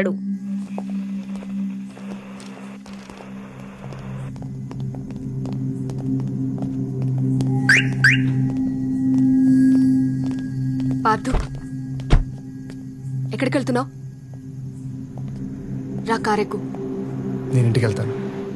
అడు పార్థు ఎక్కడికి వెళ్తున్నావు రా కారెక్కు నేను ఇంటికి వెళ్తాను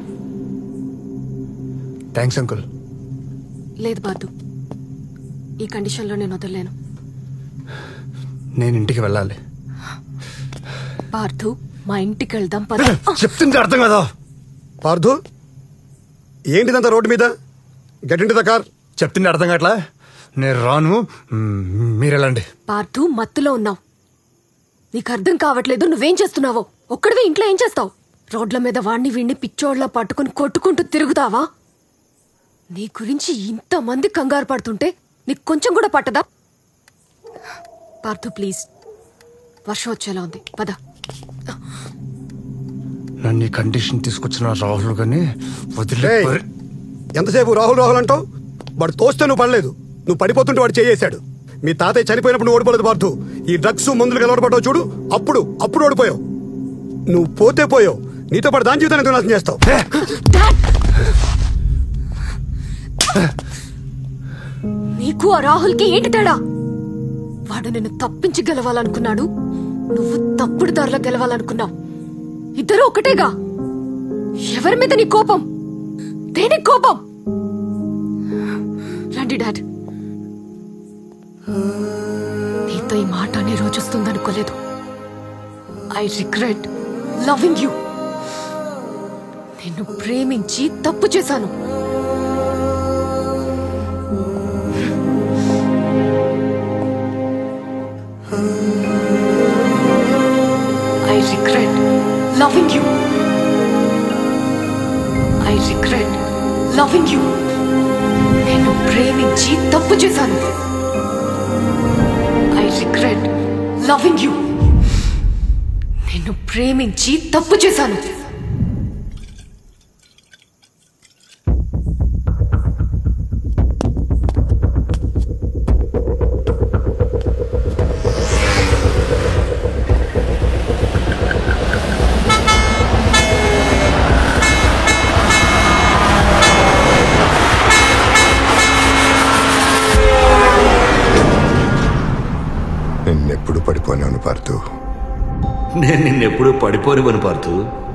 థ్యాంక్స్ అంకుల్ లేదు పార్థు ఈ కండిషన్లో నేను వదలలేను నేను ఇంటికి వెళ్ళాలి పార్థు మా ఇంటికి వెళ్దాం పద చెప్తుంటే అర్థం కదా పార్థు ఏంటిదంతా రోడ్డు మీద గెట్ ఇంటి ద కార్ చెప్తుంటే అర్థం కావట్లా నేను రాను మ్, మీరు వెళ్ళండి పార్థు మత్తులో ఉన్నావు నీకు అర్థం కావట్లేదు నువ్వేం చేస్తున్నావో ఒక్కడివే ఇంట్లో ఏం చేస్తావు రోడ్ల మీద వాణ్ణి వీణ్ణి పిచ్చోడ్లా పట్టుకుని కొట్టుకుంటూ తిరుగుతావా నీ గురించి ఇంతమంది కంగారు పడుతుంటే నీకు కొంచెం కూడా పట్టదా పార్థు ప్లీజ్ వర్షం వచ్చేలా ఉంది పద నన్ను ఈ కండిషన్ తీసుకొచ్చిన రాహుల్ గాని వదిలే ఏయ్, ఎంతసేపు రాహుల్ రాహుల్ అంటావు వాడు తోస్తే నువ్వు పడలేదు నువ్వు పడిపోతుంటే వాడు చేయేశాడు మీ తాతయ్య చనిపోయినప్పుడు నువ్వు ఓడిపోలేదు పార్థు ఈ డ్రగ్స్ మందులు కలవడపడ్డావు చూడు అప్పుడు అప్పుడు ఓడిపోయావు నువ్వు పోతే పోయావు నీతో పాటు దాని జీవితాన్ని ఎందుకు నాశనం చేస్తావు నీకు ఆ రాహుల్కి ఏంటి తేడా వాడు నిన్ను తప్పించి గెలవాలనుకున్నాడు నువ్వు తప్పుడు దారిలో గెలవాలనుకున్నావు ఇద్దరు ఒకటేగా ఎవరి మీద నీ కోపం దేనికి కోపం రండి డాడ్ నీతో ఈ మాట అనే రోజు వస్తుందనుకోలేదు ఐ రిగ్రెట్ లవింగ్ యూ నిన్ను ప్రేమించి తప్పు చేశాను I regret loving you. I regret loving you. నేను ప్రేమించి తప్పు చేశాను ఐ రిగ్రెట్ లవింగ్ యూ నేను ప్రేమించి తప్పు చేశాను నిన్నెప్పుడు పడిపోయాను పార్థు నేను నిన్నెప్పుడు పడిపోనివని పార్థు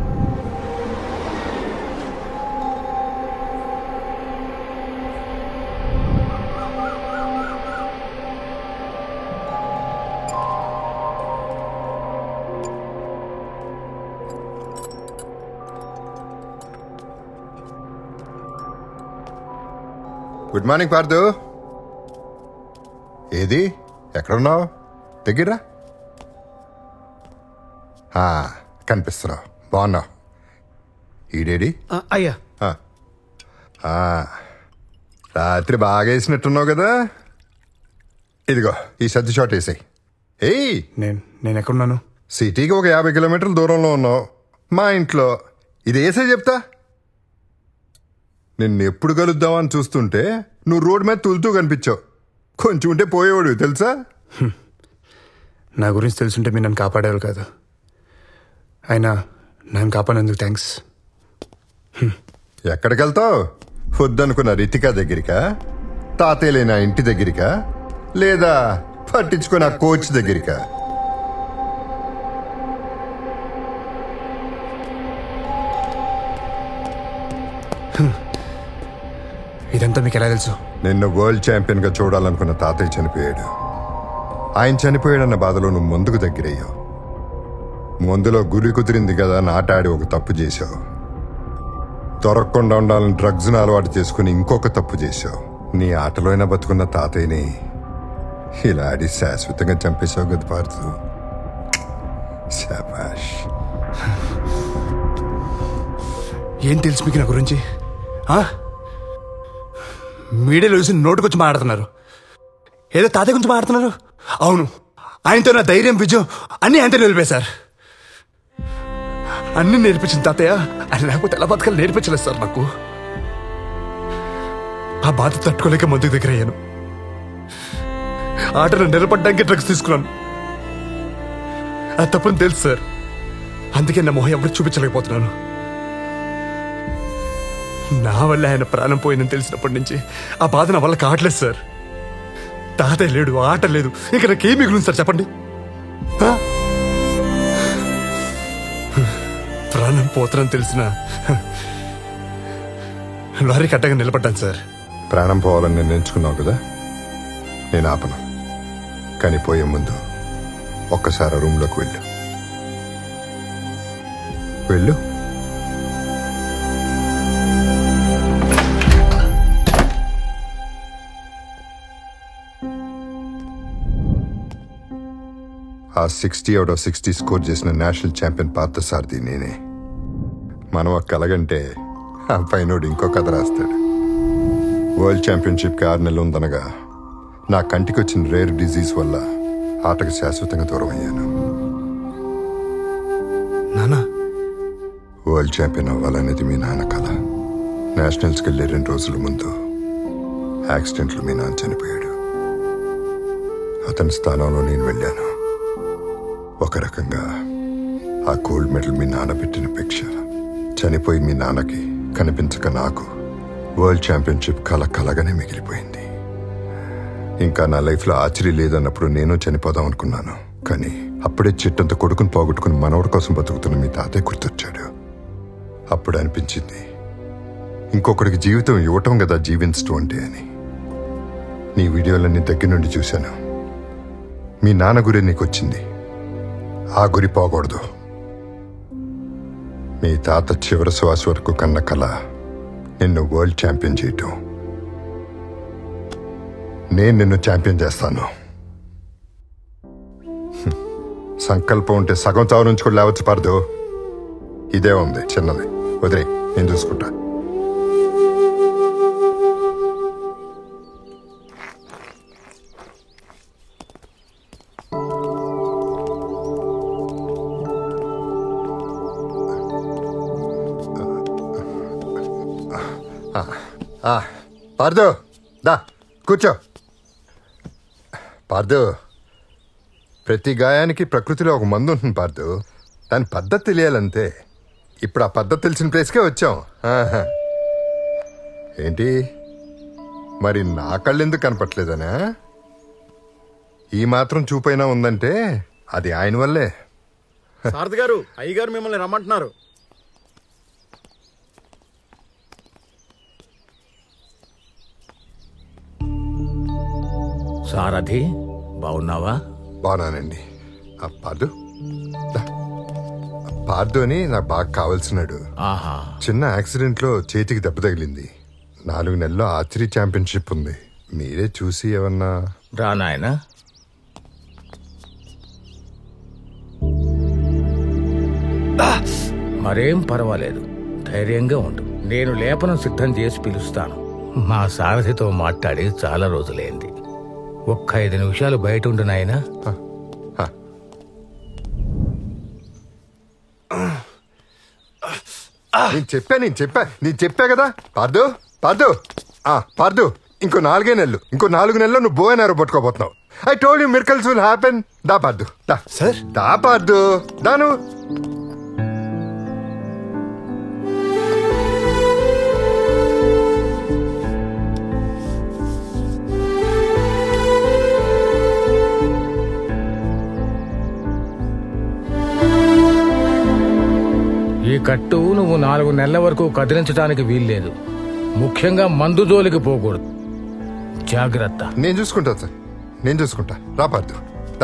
గుడ్ మార్నింగ్ పార్థు ఏది ఎక్కడున్నావు దగ్గర కనిపిస్తున్నావు బాగున్నావు ఈడేడి అయ్యా ఆ. ఆ. రాత్రి బాగా వేసినట్టున్నావు కదా ఇదిగో ఈ సర్ది షాట్ వేసాయి ఏయ్ నేను నేను ఎక్కడున్నాను సిటీకి ఒక యాభై కిలోమీటర్ల దూరంలో ఉన్నావు మా ఇంట్లో ఇది వేసే చెప్తా నిన్ను ఎప్పుడు కలుద్దామని చూస్తుంటే నువ్వు రోడ్ మీద తులుతూ కనిపించావు కొంచెం ఉంటే పోయేవాడు తెలుసా నా గురించి తెలుసుంటే మీరు నన్ను కాపాడేవాళ్ళు కాదు అయినా నన్ను కాపాడేందుకు థ్యాంక్స్ ఎక్కడికి వెళ్తావు వద్దనుకున్న రితికా దగ్గరికా తాతయ్య లేని ఆ ఇంటి దగ్గరికా లేదా పట్టించుకున్న ఆ కోచ్ దగ్గరికా ఇదంతా మీకు ఎలా తెలుసు నిన్ను వరల్డ్ ఛాంపియన్ గా చూడాలనుకున్న తాతయ్య చనిపోయాడు ఆయన చనిపోయాడన్న బాధలో నువ్వు ముందుకు దగ్గరయ్యావు ముందులో గురి కుదిరింది కదా అని ఆట ఆడి ఒక తప్పు చేశావు దొరకకుండా ఉండాలని డ్రగ్స్ను అలవాటు చేసుకుని ఇంకొక తప్పు చేశావు నీ ఆటలోనే బతుకున్న తాతయ్యని ఇలా ఆడి శాశ్వతంగా చంపేశావు కదా పార్థు శాబాష్ ఏం తెలుసు మీకు నా గురించి ఆ? మీడియాలో చూసి నోటుకొచ్చి మాట్లాడుతున్నారు ఏదో తాతయ్య గురించి మాట్లాడుతున్నారు అవును ఆయనతో నా ధైర్యం విజయం అన్నీ ఆయనతో నిలిపేశారు అన్నీ నేర్పించింది తాతయ్య ఆయన లేకపోతే ఎలా బతకాలి నేర్పించలేదు సార్ నాకు ఆ బాధ తట్టుకోలేక మందుకు దగ్గర అయ్యాను ఆటను నిలబడడానికి డ్రగ్స్ తీసుకున్నాను అది తప్పని తెలుసు సార్ అందుకే నా మొహం ఎప్పుడు చూపించలేకపోతున్నాను నా వల్ల ఆయన ప్రాణం పోయిందని తెలిసినప్పటి నుంచి ఆ బాధ నా వల్ల కావట్లేదు సార్ తాతయ్య లేడు ఆట లేదు ఇక నాకేం మిగులుంది సార్ చెప్పండి ఆ? ప్రాణం పోతుందని తెలిసిన లారీకి అడ్డగా నిలబడ్డాను సార్ ప్రాణం పోవాలని నిర్ణయించుకున్నావు కదా నేను ఆపను కానీ పోయే ముందు ఒక్కసారి ఆ రూమ్లోకి వెళ్ళు వెళ్ళు ఆ sixty out of sixty score చేసిన నేషనల్ ఛాంపియన్ పార్థసారథి నేనే మనం ఒక కలగంటే ఆ పైనోడు ఇంకో కథ రాస్తాడు వరల్డ్ ఛాంపియన్షిప్కి ఆరు నెలలు ఉందనగా నా కంటికి వచ్చిన రేర్ డిజీజ్ వల్ల ఆటకు శాశ్వతంగా దూరం అయ్యాను నానా వరల్డ్ ఛాంపియన్ అవ్వాలనేది మీ నాన్న కళ నేషనల్స్కి వెళ్ళే రెండు రోజుల ముందు యాక్సిడెంట్లో మీ నాన్న చనిపోయాడు అతని స్థానంలో నేను వెళ్ళాను ఒక రకంగా ఆ గోల్డ్ మెడల్ మీ నాన్న పెట్టిన భిక్ష చనిపోయి మీ నాన్నకి కనిపించక నాకు వరల్డ్ ఛాంపియన్షిప్ కల కలగానే మిగిలిపోయింది ఇంకా నా లైఫ్లో ఆశ్చర్య లేదన్నప్పుడు నేను చనిపోదాం అనుకున్నాను కానీ అప్పుడే చెట్టంత కొడుకుని పోగొట్టుకుని మనవడి కోసం బతుకుతున్న మీ తాతయ్య గుర్తొచ్చాడు అప్పుడు అనిపించింది ఇంకొకడికి జీవితం ఇవ్వటం కదా జీవించటం అంటే అని నీ వీడియోలన్నీ దగ్గర నుండి చూశాను మీ నాన్న గురి నీకు వచ్చింది ఆ గురి పోకూడదు మీ తాత చివరి శ్వాస వరకు కన్న కళ నిన్ను వరల్డ్ ఛాంపియన్ చేయటం నేను నిన్ను ఛాంపియన్ చేస్తాను హ్మ్. సంకల్పం ఉంటే సగం చావు నుంచి కూడా లేవచ్చు పడదు ఇదే ఉంది చిన్నది వదిలే నేను చూసుకుంటా ఆ, పార్దు దా కూర్చో పార్దు ప్రతి గాయానికి ప్రకృతిలో ఒక మందు ఉంటుంది పార్దు దాని పద్ధతి తెలియాలంతే ఇప్పుడు ఆ పద్ధతి తెలిసిన ప్లేస్కే వచ్చాం ఆహా. ఏంటి మరి నా కళ్ళెందుకు కనపట్లేదనా ఈ మాత్రం చూపైనా ఉందంటే అది ఆయన వల్లే సారథి గారు అయ్యగారు మిమ్మల్ని రమ్మంటున్నారు సారథి బాగున్నావా బాగున్నానండి ఆ పార్దు దా. ఆ పార్దు అని నాకు బాగా కావాల్సినాడు ఆహా చిన్న యాక్సిడెంట్ లో చేతికి దెబ్బ తగిలింది నాలుగు నెలల్లో ఆర్చరీ ఛాంపియన్షిప్ ఉంది మీరే చూసి ఏమన్నా రా నాయనా మరేం పర్వాలేదు ధైర్యంగా ఉండు నేను లేపనం సిద్ధం చేసి పిలుస్తాను మా సారథితో మాట్లాడి చాలా రోజులైంది ఒక్క ఐదు నిమిషాలు బయట ఉండు నాయనా హ. నేను చెప్పా నేను చెప్పా నేను చెప్పా కదా పార్దు పార్దు ఆ పార్దు ఇంకో నాలుగే నెలలు ఇంకో నాలుగు నెలలు నువ్వు బోయనారు పట్టుకోబోతున్నావు I told you miracles will happen దా పార్దు దా సార్ దా పార్దు దాను ఈ కట్టు నువ్వు నాలుగు నెలల వరకు కదిలించడానికి వీల్లేదు ముఖ్యంగా మందు జోలికి పోకూడదు జాగ్రత్త నేను చూసుకుంటా సార్ నేను చూసుకుంటా రా పార్దు దా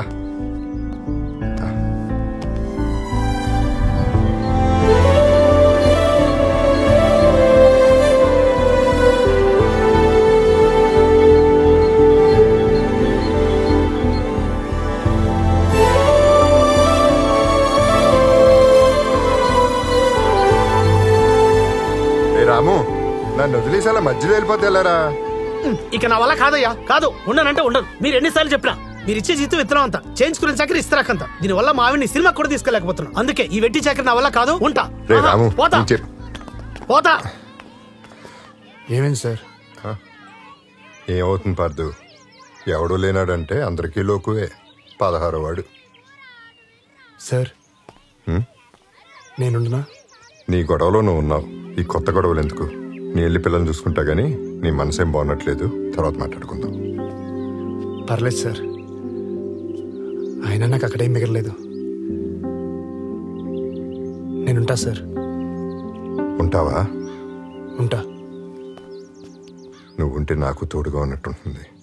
ఏ రాము నన్ను వదిలేసి అలా మధ్యలో వెళ్ళిపోతే వెళ్ళారా ఇక నా వల్ల కాదయ్యా కాదు ఉండనంటే ఉండను మీరు ఎన్నిసార్లు చెప్పినా మీరు ఇచ్చే జీతం విత్తనం అంత చేయించుకునే చక్కెర ఇస్తారాకంత దీని వల్ల మా ఆవిడ్ని సినిమా కూడా తీసుకెళ్ళకపోతున్నా అందుకే ఈ వెట్టి చక్కెర నా వల్ల కాదు ఉంటా రే ఆహా, రాము పోతా నేను చెప్పు పోతా ఏమైంది సార్ ఏమవుతుంది పార్దు ఎవడూ లేనాడంటే అందరికీ లోకువే పదహారు వాడు సార్ నేనుండనా నీ గొడవలో నువ్వు ఉన్నావు ఈ కొత్త గొడవలు ఎందుకు నీ వెళ్ళి పిల్లల్ని చూసుకుంటా గానీ నీ మనసేం బాగున్నట్లేదు తర్వాత మాట్లాడుకుందాం పర్లేదు సార్ అయినా నాకు అక్కడేం మిగలలేదు నేనుంటా సార్ ఉంటావా ఉంటా నువ్వు ఉంటే నాకు తోడుగా ఉన్నట్టుంటుంది